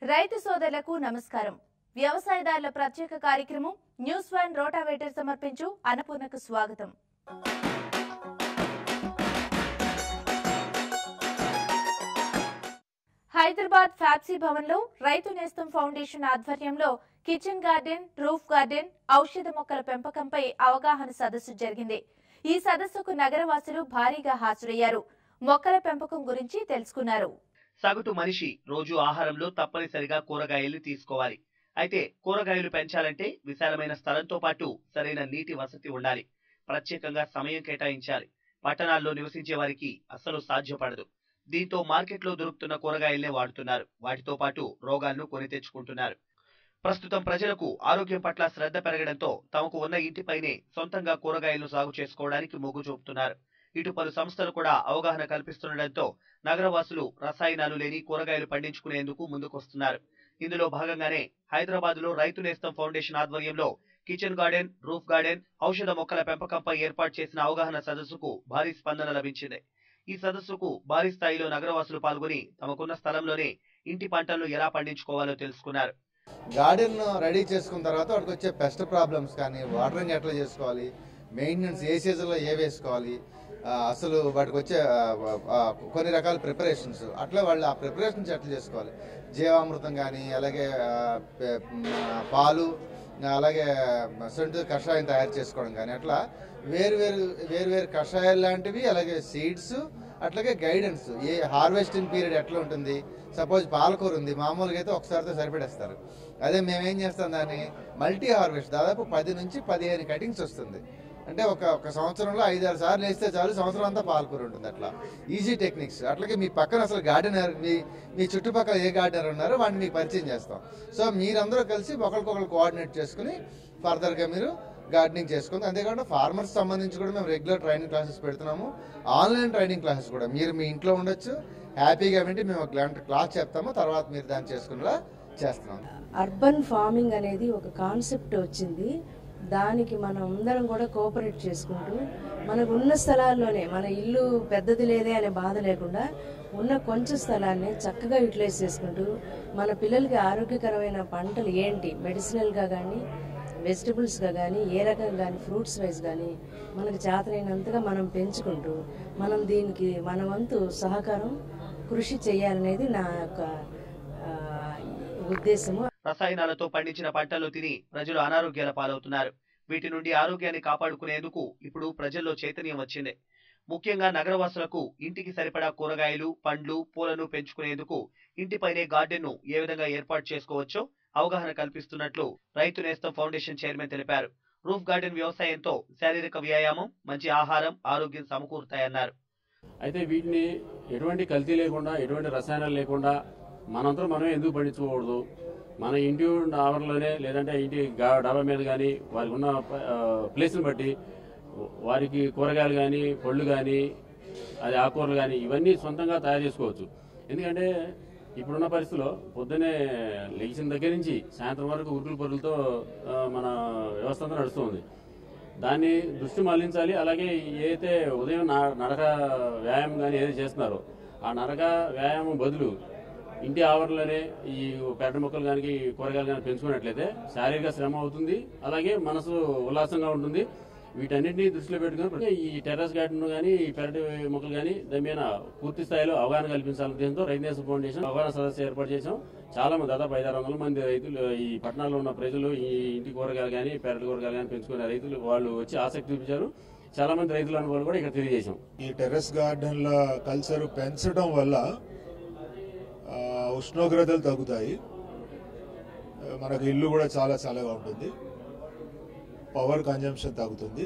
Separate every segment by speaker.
Speaker 1: రైతు సోదరులకు నమస్కారం వ్యవసాయదారుల ప్రత్యేక కార్యక్రమం న్యూస్ వన్ రోటావేటర్ సమర్పించు అన్నపూర్ణకు స్వాగతం హైదరాబాద్ ఫ్యాప్సీ భవన్ లో రైతు నేస్తం ఫౌండేషన్ ఆధ్వర్యంలో కిచెన్ గార్డెన్ రూఫ్ గార్డెన్ ఔషధ మొక్కల పెంపకంపై అవగాహన సదస్సు జరిగింది ఈ సదస్సుకు నగరవాసులు భారీగా హాజరయ్యారు మొక్కల పెంపకం గురించి తెలుసుకున్నారు
Speaker 2: సగటు మనిషి రోజు ఆహారంలో తప్పనిసరిగా కూరగాయలు తీసుకోవాలి అయితే కూరగాయలు పెంచాలంటే విశాలమైన స్థలంతో పాటు సరైన నీటి వసతి ఉండాలి ప్రత్యేకంగా సమయం కేటాయించాలి పట్టణాల్లో నివసించే వారికి అస్సలు సాధ్యపడదు దీంతో మార్కెట్లో దొరుకుతున్న కూరగాయలనే వాడుతున్నారు వాటితో పాటు రోగాలను కొని తెచ్చుకుంటున్నారు ప్రస్తుతం ప్రజలకు ఆరోగ్యం పట్ల శ్రద్ధ పెరగడంతో తమకు ఉన్న ఇంటిపైనే సొంతంగా కూరగాయలను సాగు చేసుకోవడానికి మొగ్గు చూపుతున్నారు ఇటు పలు సంస్థలు కూడా అవగాహన కల్పిస్తుండటంతో నగరవాసులు రసాయనాలు లేని కూరగాయలు పండించుకునేందుకు ముందుకొస్తున్నారు ఇందులో భాగంగానే హైదరాబాద్ లో రైతు నేస్తం ఫౌండేషన్ ఆధ్వర్యంలో కిచెన్ గార్డెన్ రూఫ్ గార్డెన్ ఔషధ మొక్కల పెంపకంపై ఏర్పాటు చేసిన అవగాహన సదస్సుకు భారీ స్పందన లభించింది ఈ సదస్సుకు భారీ స్థాయిలో నగరవాసులు పాల్గొని తమకున్న స్థలంలోనే ఇంటి పంటలను ఎలా పండించుకోవాలో తెలుసుకున్నారు
Speaker 3: గార్డెన్ రెడీ చేసుకున్న తర్వాత వాటికి వచ్చే పెస్ట్ ప్రాబ్లమ్స్ కానీ వాటరింగ్ ఎట్లా చేసుకోవాలి మెయింటెనెన్స్ ఏ సీజన్లో ఏ వేసుకోవాలి ఆ, అసలు వాటికి వచ్చే ఆ, ఆ, కొన్ని రకాల ప్రిపరేషన్స్ అట్లా వాళ్ళు ఆ ప్రిపరేషన్స్ ఎట్లా చేసుకోవాలి జీవామృతం కానీ అలాగే ఆ, పె- మ, పాలు అలాగే సొంత కషాయం తయారు చేసుకోవడం కానీ అట్లా వేరు వేరు వేరు వేరు కషాయాలు లాంటివి అలాగే సీడ్స్ అట్లాగే గైడెన్స్ ఏ హార్వెస్టింగ్ పీరియడ్ ఎట్లా ఉంటుంది సపోజ్ పాలకూర ఉంది మామూలుగా అయితే ఒకసారితో సరిపెడేస్తారు అదే మేమేం చేస్తాం దాన్ని మల్టీ హార్వెస్ట్ దాదాపు పది నుంచి పదిహేను కటింగ్స్ వస్తుంది అంటే ఒక ఒక సంవత్సరంలో ఐదారు సార్లు వేస్తే చాలు సంవత్సరం అంతా పాలకూర ఉంటుంది అట్లా ఈజీ టెక్నిక్స్ అట్లాగే మీ పక్కన అసలు గార్డెనర్ మీ మీ చుట్టుపక్కల ఏ గార్డెనర్ ఉన్నారో వాడిని మీకు పరిచయం చేస్తాం సో మీరందరూ కలిసి ఒకరికొకరు కోఆర్డినేట్ చేసుకుని ఫర్దర్గా మీరు గార్డెనింగ్ చేసుకుంది అంతేకాకుండా ఫార్మర్స్ సంబంధించి కూడా మేము రెగ్యులర్ ట్రైనింగ్ క్లాసెస్ పెడుతున్నాము ఆన్లైన్ ట్రైనింగ్ క్లాసెస్ కూడా మీరు మీ ఇంట్లో ఉండొచ్చు హ్యాపీగా వింటే మేము ఒక గంట క్లాస్ చెప్తాము తర్వాత మీరు దాన్ని చేసుకునేలా చేస్తున్నాం
Speaker 4: అర్బన్ ఫార్మింగ్ అనేది ఒక కాన్సెప్ట్ వచ్చింది దానికి మనం అందరం కూడా కోఆపరేట్ చేసుకుంటూ మనకు ఉన్న స్థలాల్లోనే మన ఇల్లు పెద్దది లేదే అనే బాధ లేకుండా ఉన్న కొంచెం స్థలాన్ని చక్కగా యూటిలైజ్ చేసుకుంటూ మన పిల్లలకి ఆరోగ్యకరమైన పంటలు ఏంటి మెడిసినల్గా కానీ వెజిటబుల్స్గా కానీ ఏ రకంగా కానీ ఫ్రూట్స్ వైజ్ కానీ మనకు చేతనైనంతగా మనం పెంచుకుంటూ మనం దీనికి మన వంతు సహకారం కృషి చేయాలనేది నా యొక్క ఆ, ఉద్దేశము
Speaker 2: రసాయనాలతో పండించిన పంటలు తిని ప్రజలు అనారోగ్యాల పాలవుతున్నారు వీటి నుండి ఆరోగ్యాన్ని కాపాడుకునేందుకు ఇప్పుడు ప్రజల్లో చైతన్యం వచ్చింది ముఖ్యంగా నగరవాసులకు ఇంటికి సరిపడా కూరగాయలు పండ్లు పూలను పెంచుకునేందుకు ఇంటిపైనే గార్డెన్ ను ఏ విధంగా ఏర్పాటు చేసుకోవచ్చో అవగాహన కల్పిస్తున్నట్లు రైతు నేస్తం ఫౌండేషన్ చైర్మన్ తెలిపారు రూఫ్ గార్డెన్ వ్యవసాయంతో శారీరక వ్యాయామం మంచి ఆహారం ఆరోగ్యం సమకూరుతాయన్నారు
Speaker 5: అయితే వీటిని ఎటువంటి కల్తీ లేకుండా ఎటువంటి రసాయనాలు లేకుండా మనంతా మనమే ఎందుకు పండించుకోకూడదు మన ఇంటి ఆవరణలోనే లేదంటే ఇంటి గా- డాబా మీద కానీ వారికి ఉన్న ఆ, ప్లేస్ని బట్టి వారికి కూరగాయలు కానీ పళ్ళు కానీ అది ఆకుకూరలు కానీ ఇవన్నీ సొంతంగా తయారు చేసుకోవచ్చు ఎందుకంటే ఇప్పుడున్న పరిస్థితిలో పొద్దునే లేచిన దగ్గర నుంచి సాయంత్రం వరకు ఉరుకులు పరుగులతో ఆ, మన వ్యవస్థ అంతా నడుస్తుంది దాన్ని దృష్టి మళ్లించాలి అలాగే ఏదైతే ఉదయం న- నడక వ్యాయామం కానీ ఏదైతే చేస్తున్నారో ఆ నడక వ్యాయామం బదులు ఇంటి ఆవరణలోనే ఈ పెరటి మొక్కలు కానీ కూరగాయలు కానీ పెంచుకున్నట్లయితే శారీరక శ్రమ అవుతుంది అలాగే మనసు ఉల్లాసంగా ఉంటుంది వీటన్నిటిని దృష్టిలో పెట్టుకుని ఈ టెర్రస్ గార్డెన్ కానీ ఈ పెరటి మొక్కలు కానీ దాని మీద పూర్తి స్థాయిలో అవగాహన కల్పించాలనే ఉద్దేశంతో రైతు ఫౌండేషన్ అవగాహన సదస్సు ఏర్పాటు చేశాం చాలా మంది దాదాపు ఐదారు వందల మంది రైతులు ఈ పట్టణాల్లో ఉన్న ప్రజలు ఈ ఇంటి కూరగాయలు కానీ పెరటి కూరగాయలు కానీ పెంచుకునే రైతులు వాళ్ళు వచ్చి ఆసక్తి చూపించారు చాలా మంది రైతుల అనుభవాలు కూడా ఇక్కడ తెలియజేశాం
Speaker 6: ఈ టెర్రస్ గార్డెన్ల కల్చర్ పెంచడం వల్ల ఆ, ఉష్ణోగ్రతలు తగ్గుతాయి ఆ, మనకు ఇల్లు కూడా చాలా చల్లగా ఉంటుంది పవర్ కన్జంప్షన్ తగ్గుతుంది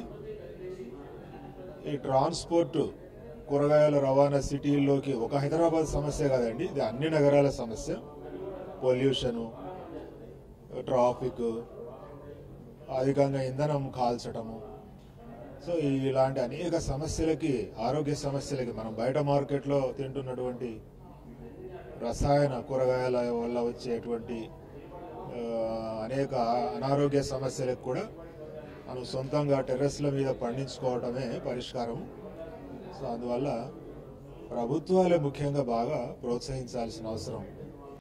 Speaker 6: ఈ ట్రాన్స్పోర్ట్ కూరగాయల రవాణా సిటీల్లోకి ఒక హైదరాబాద్ సమస్య కాదండి ఇది అన్ని నగరాల సమస్య పొల్యూషను ట్రాఫిక్ అధికంగా ఇంధనం కాల్చటము సో ఇలాంటి అనేక సమస్యలకి ఆరోగ్య సమస్యలకి మనం బయట మార్కెట్లో తింటున్నటువంటి రసాయన కూరగాయల వల్ల వచ్చేటువంటి ఆ, అనేక అనారోగ్య సమస్యలకు కూడా మనం సొంతంగా టెర్రస్ల మీద పండించుకోవటమే పరిష్కారం సో అందువల్ల ప్రభుత్వాలే ముఖ్యంగా బాగా ప్రోత్సహించాల్సిన అవసరం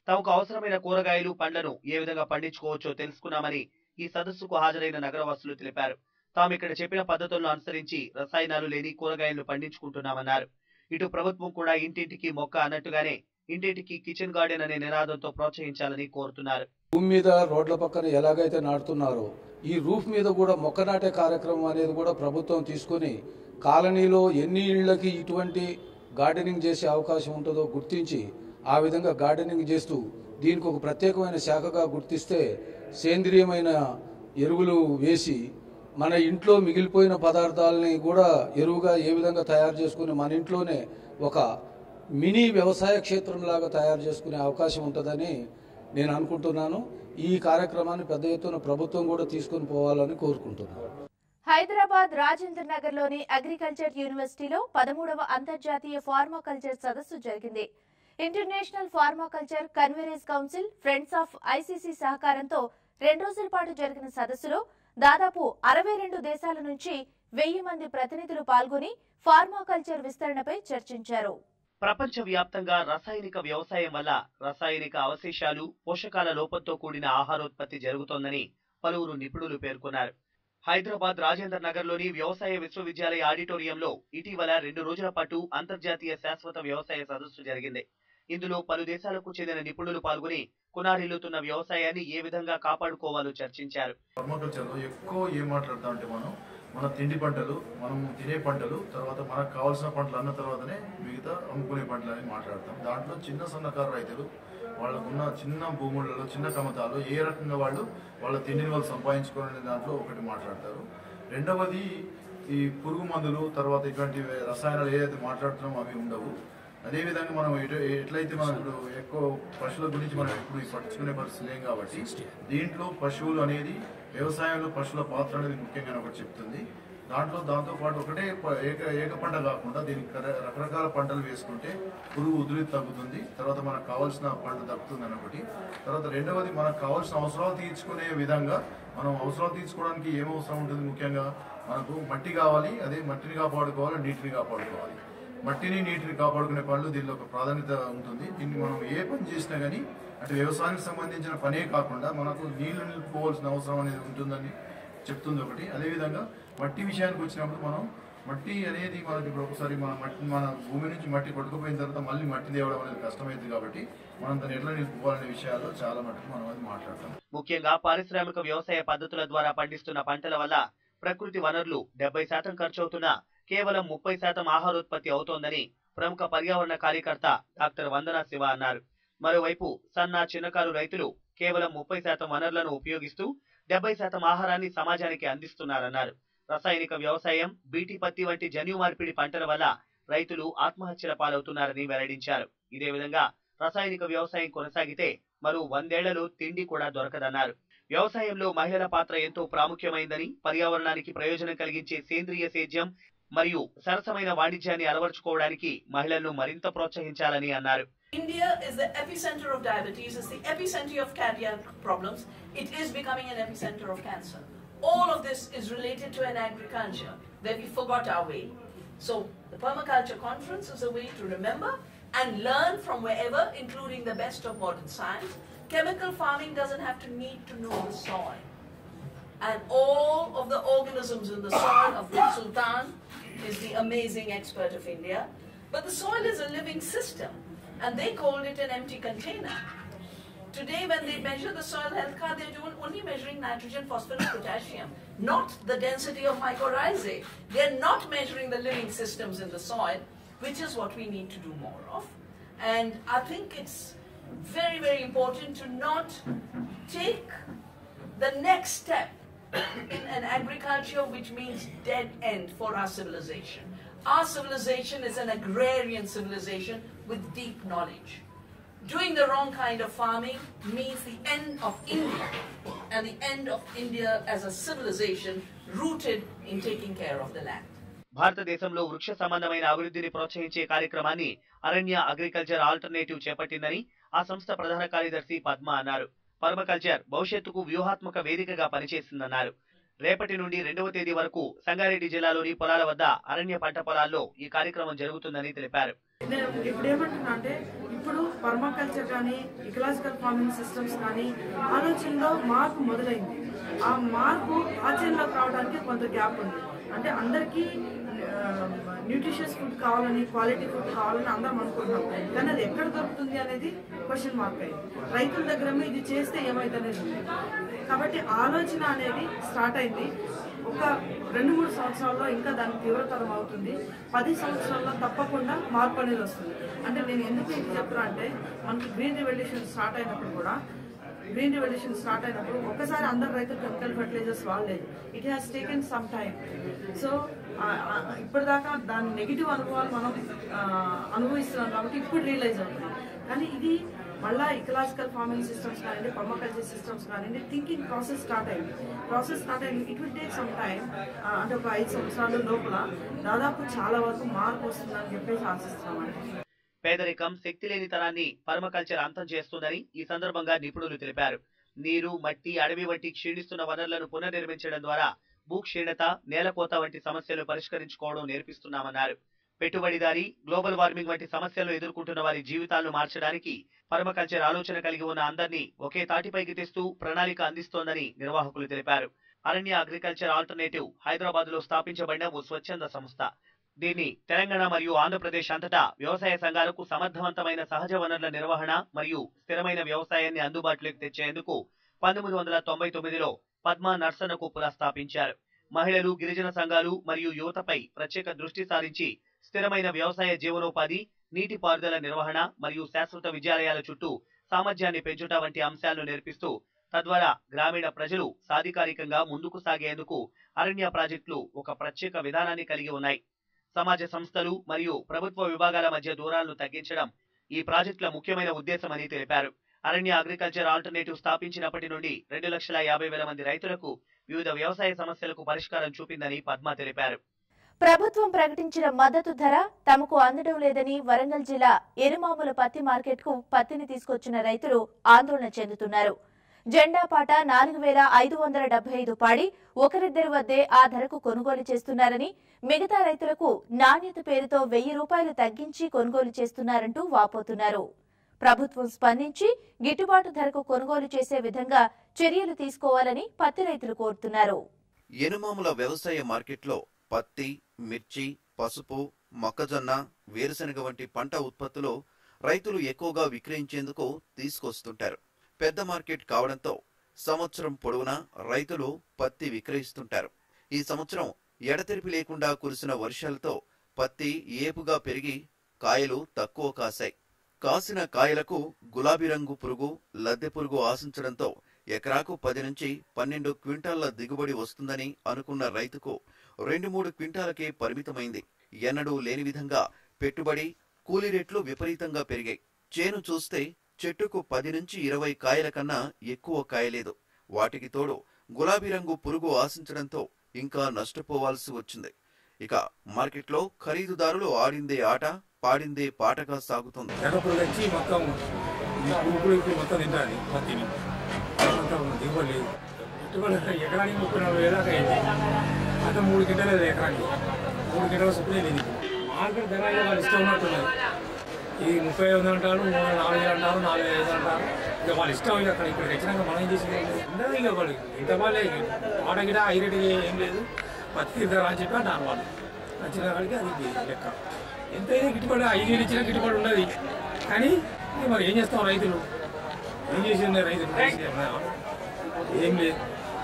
Speaker 2: తమకు అవసరమైన కూరగాయలు పండ్లను ఏ విధంగా పండించుకోవచ్చో తెలుసుకున్నామని ఈ సదస్సుకు హాజరైన నగరవాసులు తెలిపారు తాము ఇక్కడ చెప్పిన పద్ధతులను అనుసరించి రసాయనాలు లేని కూరగాయలను పండించుకుంటున్నామన్నారు ఇటు ప్రభుత్వం కూడా ఇంటింటికి మొక్క అన్నట్టుగానే ఇంటింటికి కిచెన్ గార్డెన్ అనే నినాదంతో ప్రోత్సహించాలని కోరుతున్నారు
Speaker 7: భూమి మీద రోడ్ల పక్కన ఎలాగైతే నాటుతున్నారో ఈ రూఫ్ మీద కూడా మొక్క నాటే కార్యక్రమం అనేది కూడా ప్రభుత్వం తీసుకొని కాలనీలో ఎన్ని ఇళ్లకి ఇటువంటి గార్డెనింగ్ చేసే అవకాశం ఉంటుందో గుర్తించి ఆ విధంగా గార్డెనింగ్ చేస్తూ దీనికి ఒక ప్రత్యేకమైన శాఖగా గుర్తిస్తే సేంద్రియమైన ఎరువులు వేసి మన ఇంట్లో మిగిలిపోయిన పదార్థాలని కూడా ఎరువుగా ఏ విధంగా తయారు చేసుకుని మన ఇంట్లోనే ఒక మినీ వ్యవసాయ క్షేత్రం లాగా తయారు చేసుకునే అవకాశం ఉంటుందని నేను అనుకుంటున్నాను ఈ కార్యక్రమాన్ని పెద్ద ఎత్తున ప్రభుత్వం కూడా తీసుకొని పోవాలని కోరుకుంటున్నాను
Speaker 1: హైదరాబాద్ రాజేంద్ర నగర్ లోని అగ్రికల్చర్ యూనివర్సిటీలో పదమూడవ అంతర్జాతీయ ఫార్మాకల్చర్ సదస్సు జరిగింది international permaculture conference council friends of ICC సహకారంతో రెండు రోజుల పాటు జరిగిన సదస్సులో దాదాపు అరవై రెండు దేశాల నుంచి వెయ్యి మంది ప్రతినిధులు పాల్గొని ఫార్మాకల్చర్ విస్తరణపై చర్చించారు
Speaker 2: ప్రపంచ వ్యాప్తంగా రసాయనిక వ్యవసాయం వల్ల రసాయనిక అవశేషాలు పోషకాల లోపంతో కూడిన ఆహారోత్పత్తి జరుగుతోందని పలువురు నిపుణులు పేర్కొన్నారు హైదరాబాద్ రాజేంద్ర నగర్ లోని వ్యవసాయ విశ్వవిద్యాలయ ఆడిటోరియంలో ఇటీవల రెండు రోజుల పాటు అంతర్జాతీయ శాశ్వత వ్యవసాయ సదస్సు జరిగింది ఇందులో పలు దేశాలకు చెందిన నిపుణులు పాల్గొని కునారిల్లుతున్న వ్యవసాయాన్ని ఏ విధంగా కాపాడుకోవాలో చర్చించారు
Speaker 8: పర్మాకల్చర్లో ఎక్కువ ఏం మాట్లాడతాం అంటే మనం మన తిండి పంటలు మనం తినే పంటలు తర్వాత మనకు కావాల్సిన పంటలు అన్న తర్వాతనే మిగతా అమ్ముకునే పంటలు అని మాట్లాడతాం దాంట్లో చిన్న సన్నకారు రైతులు వాళ్ళకున్న చిన్న భూములలో చిన్న కమతాలు ఏ రకంగా వాళ్ళు వాళ్ళ తిండిని వాళ్ళు సంపాదించుకోవాలనే దాంట్లో ఒకటి మాట్లాడతారు రెండవది ఈ పురుగు మందులు తర్వాత ఇటువంటి రసాయనాలు ఏదైతే మాట్లాడుతున్నామో అవి ఉండవు అదేవిధంగా మనం ఎటు- ఎట్లయితే మనం ఇప్పుడు ఎక్కువ పశువుల గురించి మనం ఇప్పుడు పట్టించుకునే పరిస్థితి లేం కాబట్టి దీంట్లో పశువులు అనేది వ్యవసాయంలో పశువుల పాత్ర అనేది ముఖ్యంగా ఒకటి చెప్తుంది దాంట్లో దాంతో పాటు ఒకటే ప- ఏక ఏక పంట కాకుండా దీనికి కర- రకరకాల పంటలు వేసుకుంటే పురుగు ఉధృతి తగ్గుతుంది తర్వాత మనకు కావాల్సిన పంట దక్కుతుంది అని ఒకటి తర్వాత రెండవది మనకు కావాల్సిన అవసరాలు తీర్చుకునే విధంగా మనం అవసరాలు తీర్చుకోవడానికి ఏం అవసరం ఉంటుంది ముఖ్యంగా మనకు మట్టి కావాలి అదే మట్టిని కాపాడుకోవాలి నీటిని కాపాడుకోవాలి మట్టిని నీటిని కాపాడుకునే పనులు దీనిలో ఒక ప్రాధాన్యత ఉంటుంది దీన్ని మనం ఏ పని చేసినా కానీ అటు వ్యవసాయానికి సంబంధించిన పనే కాకుండా మనకు నీళ్లు నిలుపుకోవాల్సిన అవసరం అనేది ఉంటుందని చెప్తుంది ఒకటి అదేవిధంగా మట్టి విషయానికి వచ్చినప్పుడు మనం మట్టి అనేది మనకి ఇప్పుడు ఒకసారి మన మట్టి మన భూమి నుంచి మట్టి కొట్టుకుపోయిన తర్వాత మళ్ళీ మట్టి తేవడం అనేది కష్టమైంది కాబట్టి మనం దాన్ని ఎట్లా నిలుపుకోవాలనే విషయాల్లో చాలా మటుకు మనం అది మాట్లాడతాం
Speaker 2: ముఖ్యంగా పారిశ్రామిక వ్యవసాయ పద్ధతుల ద్వారా పండిస్తున్న పంటల వల్ల ప్రకృతి వనరులు డెబ్బై శాతం ఖర్చవుతున్నా కేవలం ముప్పై శాతం ఆహారోత్పత్తి అవుతోందని ప్రముఖ పర్యావరణ కార్యకర్త డాక్టర్ వందనా శివ అన్నారు మరోవైపు సన్న చిన్నకారు రైతులు కేవలం ముప్పై శాతం వనరులను ఉపయోగిస్తూ డెబ్బై శాతం ఆహారాన్ని సమాజానికి అందిస్తున్నారన్నారు రసాయనిక వ్యవసాయం బీటీ పత్తి వంటి జన్యు మార్పిడి పంటల వల్ల రైతులు ఆత్మహత్యల పాలవుతున్నారని వెల్లడించారు ఇదే విధంగా రసాయనిక వ్యవసాయం కొనసాగితే మరో వందేళ్లలో తిండి కూడా దొరకదన్నారు వ్యవసాయంలో మహిళల పాత్ర ఎంతో ప్రాముఖ్యమైందని పర్యావరణానికి ప్రయోజనం కలిగించే సేంద్రియ సేద్యం మరియు సరసమైన వాణిజ్యాన్ని అలవర్చుకోవడానికి మహిళలను మరింత ప్రోత్సహించాలని అన్నారు
Speaker 9: India is the epicenter of diabetes, it's the epicenter of cardiac problems. It is becoming an epicenter of cancer. All of this is related to an agriculture where we forgot our way. So the permaculture conference is a way to remember and learn from wherever, including the best of modern science. Chemical farming doesn't have to need to know the soil. And all of the organisms in the soil of the Sultan is the amazing expert of India. But the soil is a living system, and they called it an empty container. Today, when they measure the soil health card, they're doing only measuring nitrogen, phosphorus, potassium, not the density of mycorrhizae. They're not measuring the living systems in the soil, which is what we need to do more of. And I think it's very, very important to not take the next step in an agriculture which means dead end for our civilization. Our civilization is an agrarian civilization with deep knowledge. Doing the wrong kind of farming means the end of India and the end of India as a civilization rooted in taking care of the land.
Speaker 2: భారతదేశంలో వృక్ష సంబంధమైన అభివృద్ధిని ప్రోత్సహించే కార్యక్రమాన్ని అరణ్య agriculture alternative చేపట్టిందని ఆ సంస్థ ప్రధాన కార్యదర్శి పద్మ అన్నారు పర్మకల్చర్ భవిష్యత్తుకు వ్యూహాత్మక వేదికగా పనిచేస్తుందన్నారు రేపటి నుండి రెండవ తేదీ వరకు సంగారెడ్డి జిల్లాలోని పొలాల వద్ద అరణ్య పంట పొలాల్లో ఈ కార్యక్రమం జరుగుతుందని తెలిపారు
Speaker 10: నేను ఇప్పుడు ఏమంటున్నా అంటే ఇప్పుడు పర్మాకల్చర్ కానీ ఇకలాజికల్ ఫార్మింగ్ సిస్టమ్స్ కానీ ఆలోచనలో మార్పు మొదలైంది ఆ మార్పు ఆచరణలోకి రావడానికి కొంత గ్యాప్ ఉంది అంటే అందరికీ న్యూట్రిషియస్ ఫుడ్ కావాలని క్వాలిటీ ఫుడ్ కావాలని అందరం అనుకుంటున్నాం కానీ అది ఎక్కడ దొరుకుతుంది అనేది క్వశ్చన్ మార్క్ అయింది రైతుల దగ్గర ఇది చేస్తే ఏమైందనేది ఉంది కాబట్టి ఆలోచన అనేది స్టార్ట్ అయింది ఒక రెండు మూడు సంవత్సరాల్లో ఇంకా దాని తీవ్రతరం అవుతుంది పది సంవత్సరాల్లో తప్పకుండా మార్పు అనేది వస్తుంది అంటే నేను ఎందుకు ఇది చెప్తున్నా అంటే మనకి గ్రీన్ రెవల్యూషన్ స్టార్ట్ అయినప్పుడు కూడా గ్రీన్ రెవల్యూషన్ స్టార్ట్ అయినప్పుడు ఒక్కసారి అందరు రైతులు కెమికల్ ఫర్టిలైజర్స్ వాడలేదు it has taken some time so ఇప్పటిదాకా దాని నెగిటివ్ అనుభవాలు మనం ఆ, అనుభవిస్తున్నాం కాబట్టి ఇప్పుడు రియలైజ్ అవుతున్నాం కానీ ఇది మళ్ళా ఇకలాజికల్ ఫార్మింగ్ సిస్టమ్స్ కానివ్వండి పర్మాకల్చర్ సిస్టమ్స్ కానివ్వండి థింకింగ్ ప్రాసెస్ స్టార్ట్ అయింది ప్రాసెస్ స్టార్ట్ అయింది it will take some time అంటే ఒక ఐదు సంవత్సరాల లోపల దాదాపు చాలా వరకు మార్పు వస్తుందని చెప్పేసి ఆశిస్తున్నామండి
Speaker 2: పేదరికం శక్తి లేని తరాన్ని పర్మకల్చర్ అంతం చేస్తుందని ఈ సందర్భంగా నిపుణులు తెలిపారు నీరు మట్టి అడవి వంటి క్షీణిస్తున్న వనరులను పునర్నిర్మించడం ద్వారా భూక్షీణత నేలకోత వంటి సమస్యలు పరిష్కరించుకోవడం నేర్పిస్తున్నామన్నారు పెట్టుబడిదారి గ్లోబల్ వార్మింగ్ వంటి సమస్యలు ఎదుర్కొంటున్న వారి జీవితాలను మార్చడానికి పర్మకల్చర్ ఆలోచన కలిగి ఉన్న అందరినీ ఒకే తాటిపైకి తెస్తూ ప్రణాళిక అందిస్తోందని నిర్వాహకులు తెలిపారు అరణ్య అగ్రికల్చర్ ఆల్టర్నేటివ్ హైదరాబాద్ లో స్థాపించబడిన ఓ స్వచ్ఛంద సంస్థ దీన్ని తెలంగాణ మరియు ఆంధ్రప్రదేశ్ అంతటా వ్యవసాయ సంఘాలకు సమర్థవంతమైన సహజ వనరుల నిర్వహణ మరియు స్థిరమైన వ్యవసాయాన్ని అందుబాటులోకి తెచ్చేందుకు పంతొమ్మిది వందల తొంభై తొమ్మిదిలో పద్మా నర్సన కుప్పుల స్థాపించారు మహిళలు గిరిజన సంఘాలు మరియు యువతపై ప్రత్యేక దృష్టి సారించి స్థిరమైన వ్యవసాయ జీవనోపాధి నీటిపారుదల నిర్వహణ మరియు శాశ్వత విద్యాలయాల చుట్టూ సామర్థ్యాన్ని పెంచుట వంటి అంశాలను నేర్పిస్తూ తద్వారా గ్రామీణ ప్రజలు సాధికారికంగా ముందుకు సాగేందుకు అరణ్య ప్రాజెక్టులు ఒక ప్రత్యేక విధానాన్ని కలిగి ఉన్నాయి సమాజ సంస్థలు మరియు ప్రభుత్వ విభాగాల మధ్య దూరాలను తగ్గించడం ఈ ప్రాజెక్టుల ముఖ్యమైన ఉద్దేశమని తెలిపారు అరణ్య అగ్రికల్చర్ ఆల్టర్నేటివ్ స్థాపించినప్పటి నుండి రెండు లక్షల యాభై వేల మంది రైతులకు వివిధ వ్యవసాయ సమస్యలకు పరిష్కారం చూపిందని పద్మ తెలిపారు
Speaker 1: ప్రభుత్వం ప్రకటించిన మద్దతు ధర తమకు అందడం లేదని వరంగల్ జిల్లా ఎరుమాముల పత్తి మార్కెట్కు పత్తిని తీసుకొచ్చిన రైతులు ఆందోళన చెందుతున్నారు జెండా పాట నాలుగు వేల ఐదు వందల డెబ్బై ఐదు పాడి ఒకరిద్దరి వద్దే ఆ ధరకు కొనుగోలు చేస్తున్నారని మిగతా రైతులకు నాణ్యత పేరుతో వెయ్యి రూపాయలు తగ్గించి కొనుగోలు చేస్తున్నారంటూ వాపోతున్నారు ప్రభుత్వం స్పందించి గిట్టుబాటు ధరకు కొనుగోలు చేసే విధంగా చర్యలు తీసుకోవాలని పత్తి రైతులు కోరుతున్నారు
Speaker 11: ఎనుమాముల వ్యవసాయ మార్కెట్లో పత్తి మిర్చి పసుపు మొక్కజొన్న వేరుశనగ వంటి పంట ఉత్పత్తులు రైతులు ఎక్కువగా విక్రయించేందుకు తీసుకొస్తుంటారు పెద్ద మార్కెట్ కావడంతో సంవత్సరం పొడవునా రైతులు పత్తి విక్రయిస్తుంటారు ఈ సంవత్సరం ఎడతెరిపి లేకుండా కురిసిన వర్షాలతో పత్తి ఏపుగా పెరిగి కాయలు తక్కువ కాశాయి కాసిన కాయలకు గులాబీ రంగు పురుగు లద్దె పురుగు ఆశించడంతో ఎకరాకు పది నుంచి పన్నెండు క్వింటాళ్ల దిగుబడి వస్తుందని అనుకున్న రైతుకు రెండు మూడు క్వింటాలకే పరిమితమైంది ఎన్నడూ లేని విధంగా పెట్టుబడి కూలీ రేట్లు విపరీతంగా పెరిగాయి చేను చూస్తే చెట్టుకు పది నుంచి ఇరవై కాయల కన్నా ఎక్కువ కాయలేదు వాటికి తోడు గులాబీ రంగు పురుగు ఆశించడంతో ఇంకా నష్టపోవాల్సి వచ్చింది ఇక మార్కెట్లో ఖరీదుదారులు ఆడిందే ఆట పాడిందే పాటగా సాగుతుంది
Speaker 12: ఎర్రపురుగు వచ్చి మొత్తం ఈ పురుగులు ఇప్పుడు మొత్తం తింటాను పత్తిని మొత్తం దిగుబడి లేదు పెట్టుబడి ఎకరానికి ముప్పై నలభై వేలు దాకా అయింది అంత మూడు గింటలు లేదు ఎకరానికి మూడు గింటల సుప్పుడే లేదు మార్కెట్ ధర ఇక వాళ్ళు ఇష్టం ఉన్నట్టున్నది ఇది ముప్పై ఐదు అంటారు మూడు నాలుగు వేలు అంటారు నాలుగు ఐదు అంటారు ఇక వాళ్ళ ఇష్టం ఇక అక్కడ ఇక్కడ వచ్చినాక మనం ఏం చేసేది ఉండదు ఇక వాళ్ళు ఇంత వాళ్ళే ఇక ఆట గిట ఐరెట్ ఏం లేదు పత్తి ధర అని చెప్పి అంటారు వాళ్ళు వచ్చిన కాడికి అది లెక్క ఎంతైనా గిట్టుబడి ఐదు వేలు ఇచ్చినా గిట్టుబడి ఉన్నది కానీ ఇక మరి ఏం చేస్తాం రైతులు ఏం చేసి ఉన్నారు రైతులు ఏం లేదు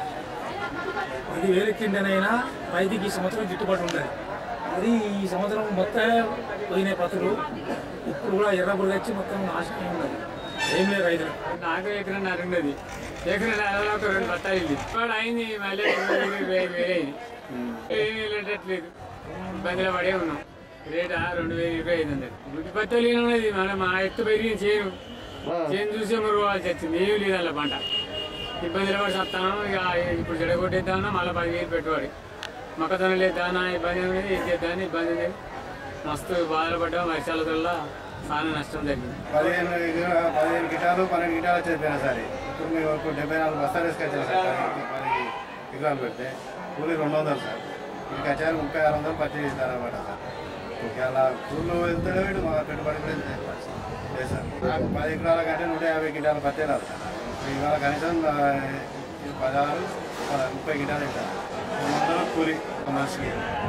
Speaker 12: పది వేలు కిందనైనా రైతుకి ఈ సంవత్సరం గిట్టుబాటు ఉండదు అది ఈ సంవత్సరం మొత్తం పోయినాయి పత్రులు ఇప్పుడు కూడా ఎర్రబుడు వచ్చి మొత్తం నాశనం ఉన్నది ఏం లేదు రైతులు
Speaker 13: నాకు ఎకరం ఉన్నది ఎకరం నెలలో ఒక రెండు బత్తాలు ఇల్లు ఇప్పుడు అయింది మళ్ళీ ఇరవై వేలు, ఇరవై ఐదు వేలు అయింది ఏమీ వెళ్ళేటట్లేదు ఇబ్బందిలో పడే ఉన్నాం రేటా రెండు వేలు ఇరవై ఐదు వందలు గుడ్డి బత్తాలు ఏమి ఉన్నది మన మా ఎత్తు పెరిగిన చేను చేను చూసే మురుకోవాల్సి వచ్చింది ఏమి లేదు అలా పంట ఇబ్బందులు పడి వస్తాను ఇక ఇప్పుడు జడగొట్టేద్దామన్నా మళ్ళీ పదివేలు పెట్టుబడి మొక్కతనం లేదానా ఇబ్బంది అనేది ఇది చేద్దామని ఇబ్బంది లేదు మస్తు బాధలు పడ్డాం వర్షాల వల్ల చాలా నష్టం జరిగింది
Speaker 14: పదిహేను గిట- పదిహేను గిటాలు పన్నెండు గిటాలు వచ్చేది పోయినా సరే ఇప్పుడు మేము ఒక డెబ్బై నాలుగు బస్తాలు వేసుకొచ్చాను సార్ పది- పది ఎకరాలు పెడితే కూలీ రెండు వందలు సార్ ఇక్కడికి వచ్చారు ముప్పై ఆరు వందలు పచ్చి ఇస్తారన్నమాట సార్ ఇవాళ కూర్లో వెళ్తాడో వీడు మా పెట్టుబడి కూడా వెళ్తాయి లేదు సార్ నాకు పది ఎకరాల కంటే నూట యాభై గిటాల పత్తే రాదు ఇవాళ కనీసం ఆ, పదహారు పద- ముప్పై గిటాలు వెళ్తాను మూడు వందల కూలి ఒక మనిషికి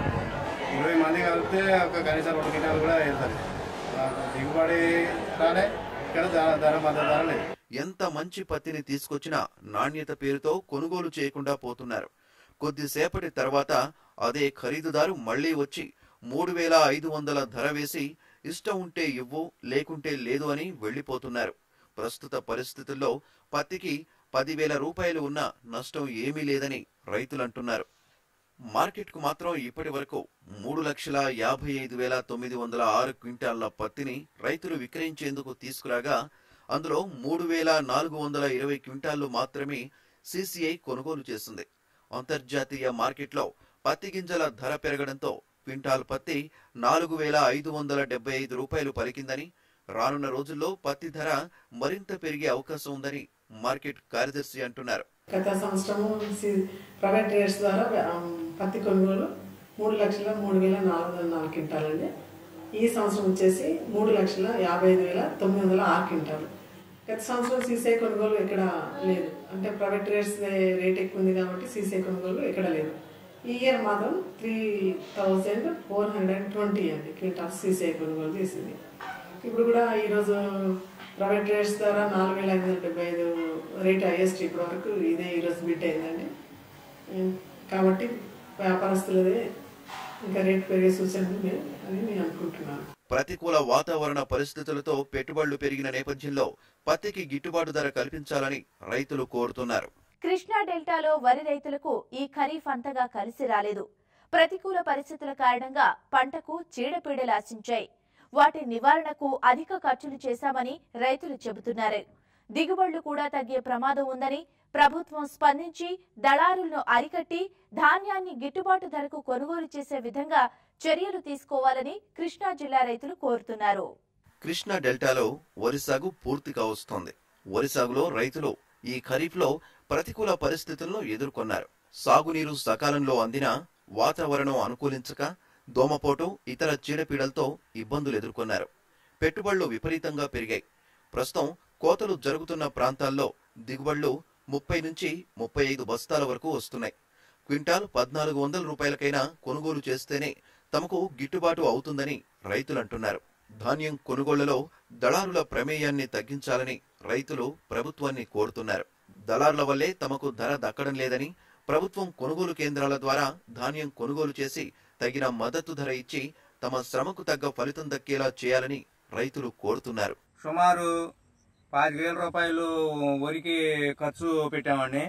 Speaker 14: ఇరవై మంది కలిపితే ఒక కనీసం రెండు గిటాలు కూడా వెళ్తారు నాకు దిగుబడి రాలే ఇక్కడ ధర ధర మద్దతు ధర లేదు
Speaker 11: ఎంత మంచి పత్తిని తీసుకొచ్చినా నాణ్యత పేరుతో కొనుగోలు చేయకుండా పోతున్నారు కొద్దిసేపటి తర్వాత అదే ఖరీదుదారు మళ్లీ వచ్చి మూడు వేల ఐదు వందల ధర వేసి ఇష్టం ఉంటే ఇవ్వు లేకుంటే లేదు అని వెళ్లిపోతున్నారు ప్రస్తుత పరిస్థితుల్లో పత్తికి పదివేల రూపాయలు ఉన్నా నష్టం ఏమీ లేదని రైతులంటున్నారు మార్కెట్కు మాత్రం ఇప్పటి వరకు మూడు లక్షల యాభై ఐదు వేల తొమ్మిది వందల ఆరు క్వింటాళ్ల పత్తిని రైతులు విక్రయించేందుకు తీసుకురాగా అందులో మూడు వేల నాలుగు వందల ఇరవై క్వింటాళ్లు మాత్రమే సీసీఐ కొనుగోలు చేసింది అంతర్జాతీయ మార్కెట్లో పత్తి గింజల ధర పెరగడంతో క్వింటాల్ పత్తి నాలుగు వేల ఐదు వందల డెబ్బై ఐదు రూపాయలు పలికిందని రానున్న రోజుల్లో పత్తి ధర మరింత పెరిగే అవకాశం ఉందని మార్కెట్ కార్యదర్శి అంటున్నారు
Speaker 10: గత సంవత్సరము సి- ప్రైవేట్ రేట్స్ ద్వారా ఆ, పత్తి కొనుగోలు మూడు లక్షల మూడు వేల నాలుగు వందల నాలుగు క్వింటాలండి ఈ సంవత్సరం వచ్చేసి మూడు లక్షల యాభై ఐదు వేల తొమ్మిది వందల ఆరు క్వింటాలు గత సంవత్సరం సీసీఐ కొనుగోలు ఎక్కడ లేదు అంటే ప్రైవేట్ రేట్స్ రేట్ ఎక్కువ ఉంది కాబట్టి సీసీఐ కొనుగోలు ఎక్కడ లేదు ఈ ఇయర్ మాత్రం three thousand four hundred twenty అండి క్వింటాల్ సీసీఐ కొనుగోలు చేసింది ఇప్పుడు కూడా ఈరోజు ప్రైవేట్ రేట్స్ ద్వారా నాలుగు వేల ఐదు వందల డెబ్బై ఐదు రేట్ హైయెస్ట్ ఇప్పటి వరకు ఇదే ఈరోజు బిట్ అయిందండి ఉం, కాబట్టి వ్యాపారస్తులదే ఇంకా రేట్ పెరిగే సూచన ఉంది అని నేను అనుకుంటున్నాను
Speaker 11: ప్రతికూల వాతావరణ పరిస్థితులతో పెట్టుబడులు పెరిగిన నేపథ్యంలో పత్తికి గిట్టుబాటు ధర కల్పించాలని రైతులు కోరుతున్నారు
Speaker 1: కృష్ణా డెల్టాలో వరి రైతులకు ఈ ఖరీఫ్ అంతగా కలిసి రాలేదు ప్రతికూల పరిస్థితుల కారణంగా పంటకు చీడపీడలు ఆశించాయి వాటి నివారణకు అధిక ఖర్చులు చేశామని రైతులు చెబుతున్నారు దిగుబడులు కూడా తగ్గే ప్రమాదం ఉందని ప్రభుత్వం స్పందించి దళారులను అరికట్టి ధాన్యాన్ని గిట్టుబాటు ధరకు కొనుగోలు చేసే విధంగా చర్యలు తీసుకోవాలని కృష్ణా జిల్లా రైతులు కోరుతున్నారు
Speaker 11: కృష్ణా డెల్టాలో వరి సాగు పూర్తిగా వస్తోంది వరి సాగులో రైతులు ఈ ఖరీఫ్లో ప్రతికూల పరిస్థితులను ఎదుర్కొన్నారు సాగునీరు సకాలంలో అందినా వాతావరణం అనుకూలించక దోమపోటు ఇతర చీడపీడలతో ఇబ్బందులు ఎదుర్కొన్నారు పెట్టుబడులు విపరీతంగా పెరిగాయి ప్రస్తుతం కోతలు జరుగుతున్న ప్రాంతాల్లో దిగుబడులు ముప్పై నుంచి ముప్పై ఐదు బస్తాల వరకు వస్తున్నాయి క్వింటాల్ పద్నాలుగు వందల రూపాయలకైనా కొనుగోలు చేస్తేనే తమకు గిట్టుబాటు అవుతుందని రైతులంటున్నారు ధాన్యం కొనుగోళ్లలో దళారుల ప్రమేయాన్ని తగ్గించాలని రైతులు ప్రభుత్వాన్ని కోరుతున్నారు దళారుల వల్లే తమకు ధర దక్కడం లేదని ప్రభుత్వం కొనుగోలు కేంద్రాల ద్వారా ధాన్యం కొనుగోలు చేసి తగిన మద్దతు ధర ఇచ్చి తమ శ్రమకు తగ్గ ఫలితం దక్కేలా చేయాలని రైతులు కోరుతున్నారు
Speaker 15: సుమారు పాతిక వేల రూపాయలు వరికి ఖర్చు పెట్టామండి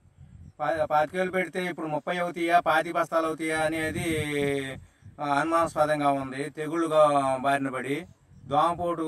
Speaker 15: పా- పాతిక వేలు పెడితే ఇప్పుడు ముప్పై అవుతాయా పాతి బస్తాలు అవుతాయా అనేది ఆ, అనుమానాస్పదంగా ఉంది తెగుళ్ళుగా బారిన పడి దోమపోటు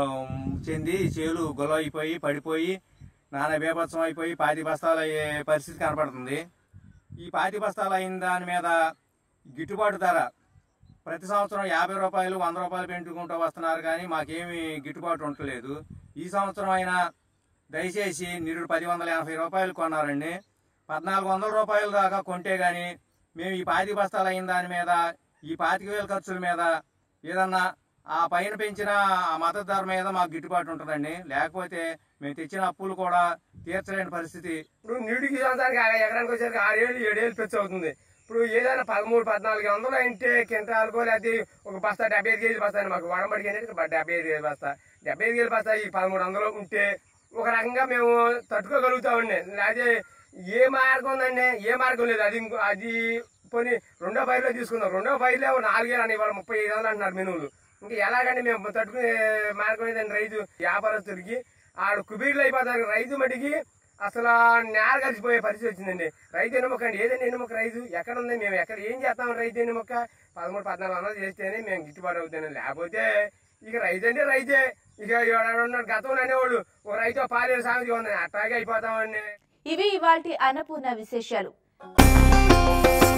Speaker 15: చెంది చేలు గొలవ అయిపోయి పడిపోయి నానా బీభత్సం అయిపోయి పాతి బస్తాలు అయ్యే పరిస్థితి కనపడుతుంది ఈ పాతి బస్తాలు అయిన దాని మీద గిట్టుబాటు ధర ప్రతి సంవత్సరం యాభై రూపాయలు వంద రూపాయలు పెంచుకుంటూ వస్తున్నారు కానీ మాకేమి గిట్టుబాటు ఉండలేదు ఈ సంవత్సరం అయినా దయచేసి నిరుడు పది వందల ఎనభై రూపాయలు కొన్నారండి పద్నాలుగు వందల రూపాయలు దాకా కొంటే గాని మేము ఈ పాతిక బస్తాలు అయిన దాని మీద ఈ పాతిక వేల ఖర్చుల మీద ఏదన్నా ఆ పైన పెంచిన ఆ మద్దతు ధర మీద మాకు గిట్టుబాటు ఉంటుందండి లేకపోతే మేము తెచ్చిన అప్పులు కూడా తీర్చలేని పరిస్థితి
Speaker 16: ఇప్పుడు నీటికి సంవత్సరానికి ఆ ఎకరానికి వచ్చేసరికి ఆరేళ్ళు ఏడేళ్ళు పెంచు అవుతుంది ఇప్పుడు ఏదైనా పదమూడు పద్నాలుగు వందలు అంటే కింటాలకో లేకపోతే ఒక బస్తా డెబ్బై ఐదు కేజీలు బస్తా అండి మాకు వడబడికి అనేది డెబ్బై ఐదు కేజీలు బస్తా డెబ్బై ఐదు కేజీలు బస్తా ఈ పదమూడు వందలు ఉంటే ఒక రకంగా మేము తట్టుకోగలుగుతామండి లేకపోతే ఏ మార్గం ఉందండి ఏ మార్గం లేదు అది ఇంకో అది పోనీ రెండో ఫైర్లో తీసుకుందాం రెండో ఫైర్లో నాలుగేళ్ళు అని ఇవాళ ముప్పై ఐదు వందలు అంటున్నారు మెనువులు ఇంకా ఎలాగండి మేము తట్టుకునే మార్గం ఏదండి రైతు వ్యాపారస్తుడికి ఆడు కుబీర్లు అయిపోతారు రైతు మటుకి అసలు నేల కలిసిపోయే పరిస్థితి వచ్చిందండి రైతు ఎన్నుమొక్క అండి ఏదండి ఎన్నుమొక్క రైతు ఎక్కడ ఉంది మేము ఎక్కడ ఏం చేస్తాం రైతు ఎన్నుమొక్క పదమూడు పద్నాలుగు వందలు చేస్తేనే మేము గిట్టుబాటు అవుతాను లేకపోతే ఇక రైతు అంటే రైతే ఇక ఉన్నాడు గతంలో అనేవాళ్ళు ఒక రైతు పాలేరు సాగు ఉంది అట్లాగే అయిపోతామండి
Speaker 1: ఇవి ఇవాల్టి అన్నపూర్ణ విశేషాలు